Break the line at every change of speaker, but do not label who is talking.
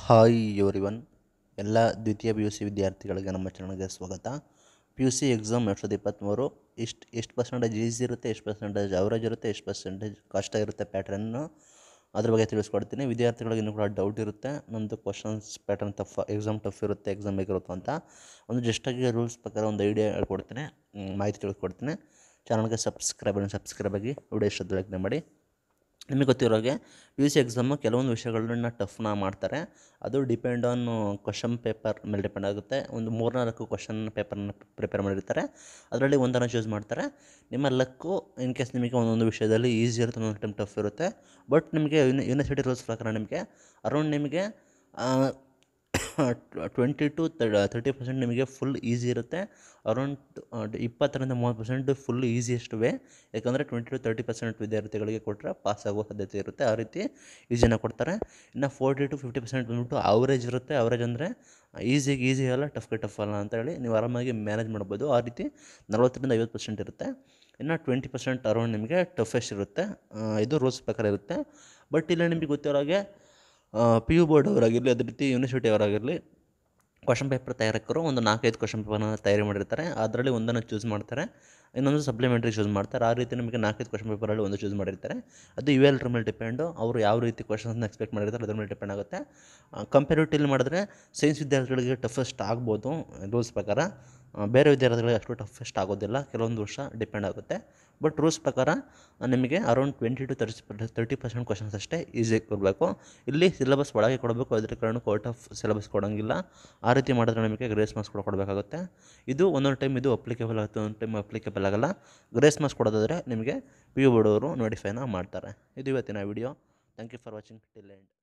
hi everyone ಎಲ್ಲ ದ್ವಿತೀಯ P U C ವಿದ್ಯಾರ್ಥಿಗಳಿಗೆ ನಮ್ಮ ಚಾನಲ್ಗೆ ಸ್ವಾಗತ ಪಿ ಯು ಸಿ ಎಕ್ಸಾಮ್ ಎರಡು ಸಾವಿರದ ಇಪ್ಪತ್ತ್ಮೂರು ಇಷ್ಟು ಎಷ್ಟು ಪರ್ಸೆಂಟೇಜ್ ಈಸಿ ಇರುತ್ತೆ ಎಷ್ಟು ಪರ್ಸೆಂಟೇಜ್ ಅವರೇಜ್ ಇರುತ್ತೆ ಎಷ್ಟು ಪರ್ಸೆಂಟೇಜ್ ಕಷ್ಟ ಇರುತ್ತೆ ಪ್ಯಾಟ್ರನ್ನು ಅದ್ರ ಬಗ್ಗೆ ತಿಳಿಸ್ಕೊಡ್ತೀನಿ ವಿದ್ಯಾರ್ಥಿಗಳಿಗೆ ಇನ್ನೂ ಕೂಡ ಡೌಟ್ ಇರುತ್ತೆ ನಮ್ಮದು questions pattern tough exam tough ಇರುತ್ತೆ ಎಕ್ಸಾಮ್ ಹೇಗಿರುತ್ತೆ ಅಂತ ಒಂದು ಜಸ್ಟಾಗಿ ರೂಲ್ಸ್ ಪ್ರಕಾರ ಒಂದು ಐಡಿಯಾ ಹೇಳ್ಕೊಡ್ತೀನಿ ಮ್, ಮಾಹಿತಿ ತಿಳಿಸ್ಕೊಡ್ತೀನಿ ಚಾನಲ್ಗೆ ಸಬ್ಸ್ಕ್ರೈಬ್ ಸಬ್ಸ್ಕ್ರೈಬ್ ಆಗಿ ವಿಡಿಯೋ ಇಷ್ಟೊತ್ತು ಲೈಕ್ ಮಾಡಿ ನಿಮಗೆ ಗೊತ್ತಿರೋಗೆ ಪಿ ಯು ಸಿ ಎಕ್ಸಾಮು ಕೆಲವೊಂದು ವಿಷಯಗಳನ್ನ ಟಫ್ನ ಮಾಡ್ತಾರೆ ಅದು ಡಿಪೆಂಡ್ ಆನ್ ಕ್ವಶನ್ ಪೇಪರ್ ಮೇಲೆ ಡಿಪೆಂಡ್ ಆಗುತ್ತೆ ಒಂದು ಮೂರ್ನಾಲ್ಕು ಕ್ವಶನ್ ಪೇಪರ್ನ ಪ್ರಿಪೇರ್ ಮಾಡಿರ್ತಾರೆ ಅದರಲ್ಲಿ ಒಂದನ್ನು ಚೂಸ್ ಮಾಡ್ತಾರೆ ನಿಮ್ಮ ಲಕ್ಕು ಇನ್ ಕೇಸ್ ನಿಮಗೆ ಒಂದೊಂದು ವಿಷಯದಲ್ಲಿ ಈಸಿ ಇರುತ್ತೆ ಒಂದೊಂದು ಟೈಮ್ ಟಫ್ ಇರುತ್ತೆ ಬಟ್ ನಿಮಗೆ ಯೂನಿವರ್ಸಿಟಿ ರೂಲ್ಸ್ ಪ್ರಕಾರ ನಿಮಗೆ ಅರೌಂಡ್ ನಿಮಗೆ ಟ್ವೆಂಟಿ ಟು ತರ್ಟಿ ಪರ್ಸೆಂಟ್ ನಿಮಗೆ ಫುಲ್ ಈಸಿ ಇರುತ್ತೆ ಅರೌಂಡ್ ಇಪ್ಪತ್ತರಿಂದ ಮೂವತ್ತು ಪರ್ಸೆಂಟ್ ಫುಲ್ ಈಸಿಯೆಸ್ಟ್ ವೇ ಯಾಕಂದರೆ ಟ್ವೆಂಟಿ ಟು ತರ್ಟಿ ಪರ್ಸೆಂಟ್ ವಿದ್ಯಾರ್ಥಿಗಳಿಗೆ ಕೊಟ್ಟರೆ ಪಾಸ್ ಆಗೋ ಸಾಧ್ಯತೆ ಇರುತ್ತೆ ಆ ರೀತಿ ಈಸಿನ ಕೊಡ್ತಾರೆ ಇನ್ನು ಫೋರ್ಟಿ ಟು ಫಿಫ್ಟಿ ಪರ್ಸೆಂಟ್ ಬಂದ್ಬಿಟ್ಟು ಅವರೇಜ್ ಇರುತ್ತೆ ಅವರೇಜ್ ಅಂದರೆ ಈಸಿಗೆ ಈಸಿ ಅಲ್ಲ ಟಫ್ಗೆ ಟಫ್ ಅಲ್ಲ ಅಂತೇಳಿ ನೀವು ಆರಾಮಾಗಿ ಮ್ಯಾನೇಜ್ ಮಾಡ್ಬೋದು ಆ ರೀತಿ ನಲ್ವತ್ತರಿಂದ ಐವತ್ತು ಪರ್ಸೆಂಟ್ ಇರುತ್ತೆ ಇನ್ನು ಟ್ವೆಂಟಿ ಪರ್ಸೆಂಟ್ ಅರೌಂಡ್ ನಿಮಗೆ ಟಫೆಸ್ಟ್ ಇರುತ್ತೆ ಆ, ಇದು ರೂಲ್ಸ್ ಪ್ರಕಾರ ಇರುತ್ತೆ ಬಟ್ ಇಲ್ಲ ನಿಮಗೆ ಗೊತ್ತಿರೋ ಹಾಗೆ ಪಿ ಯು ಬೋರ್ಡ್ ಅವರಾಗಿರಲಿ ಅದೇ ರೀತಿ ಯೂನಿವರ್ಸಿಟಿ ಅವರಾಗಿರಲಿ ಕ್ವಶನ್ ಪೇಪರ್ ತಯಾರಕರು ಒಂದು ನಾಲ್ಕೈದು ಕ್ವಶನ್ ಪೇಪರ್ನ ತಯಾರಿ ಮಾಡಿರ್ತಾರೆ ಅದರಲ್ಲಿ ಒಂದನ್ನು ಚೂಸ್ ಮಾಡ್ತಾರೆ ಇನ್ನೊಂದು ಸಪ್ಲಿಮೆಂಟ್ರಿ ಚೂಸ್ ಮಾಡ್ತಾರೆ ಆ ರೀತಿ ನಿಮಗೆ ನಾಲ್ಕೈದು ಕ್ವಶನ್ ಪೇಪರಲ್ಲಿ ಒಂದು ಚೂಸ್ ಮಾಡಿರ್ತಾರೆ ಅದು ಯು ಎಲ್ ಮೇಲೆ ಡಿಪೆಂಡು ಅವರು ಯಾವ ರೀತಿ ಕ್ವಶನ್ಸ್ನ ಎಕ್ಸ್ಪೆಕ್ಟ್ ಮಾಡಿರ್ತಾರೆ ಅದ್ರ ಮೇಲೆ ಡಿಪೆಂಡ್ ಆಗುತ್ತೆ ಕಂಪೇರಿಟಿವ್ಲಿ ಮಾಡಿದ್ರೆ ಸೈನ್ಸ್ ವಿದ್ಯಾರ್ಥಿಗಳಿಗೆ ಟಫೆಸ್ಟ್ ಆಗ್ಬೋದು ರೂಲ್ಸ್ ಪ್ರಕಾರ ಆ, ಬೇರೆ ವಿದ್ಯಾರ್ಥಿಗಳಿಗೆ ಅಷ್ಟು ಟಫೆಸ್ಟ್ ಆಗೋದಿಲ್ಲ ಕೆಲವೊಂದು ವರ್ಷ ಡಿಪೆಂಡ್ ಆಗುತ್ತೆ ಬಟ್ ರೂಲ್ಸ್ ಪ್ರಕಾರ ಆ, ನಿಮಗೆ around twenty to thirty thirty percent questions ಅಷ್ಟೇ ಈಸಿ ಕೊಡಬೇಕು ಇಲ್ಲಿ ಸಿಲೆಬಸ್ ಒಳಗೆ ಕೊಡಬೇಕು ಅದ್ರ ಕಾರಣಕ್ಕೂ ಔಟ್ ಆಫ್ ಸಿಲೆಬಸ್ ಕೊಡೋಂಗಿಲ್ಲ ಆ ರೀತಿ ಮಾಡಿದ್ರೆ ನಿಮಗೆ ಗ್ರೇಸ್ ಮಾರ್ಕ್ಸ್ ಕೂಡ ಕೊಡಬೇಕಾಗುತ್ತೆ ಇದು ಒಂದೊಂದು ಟೈಮ್ ಇದು ಅಪ್ಲಿಕೇಬಲ್ ಆಗುತ್ತೆ ಒಂದು ಟೈಮ್ ಅಪ್ಲಿಕೇಬಲ್ ಆಗಲ್ಲ ಗ್ರೇಸ್ ಮಾರ್ಕ್ಸ್ ಕೊಡೋದಾದರೆ ನಿಮಗೆ ಪಿ ಯು ಬೋರ್ಡ್ ಅವರು ನೋಟಿಫೈನ ಮಾಡ್ತಾರೆ ಇದು ಇವತ್ತಿನ video thank you for watching till end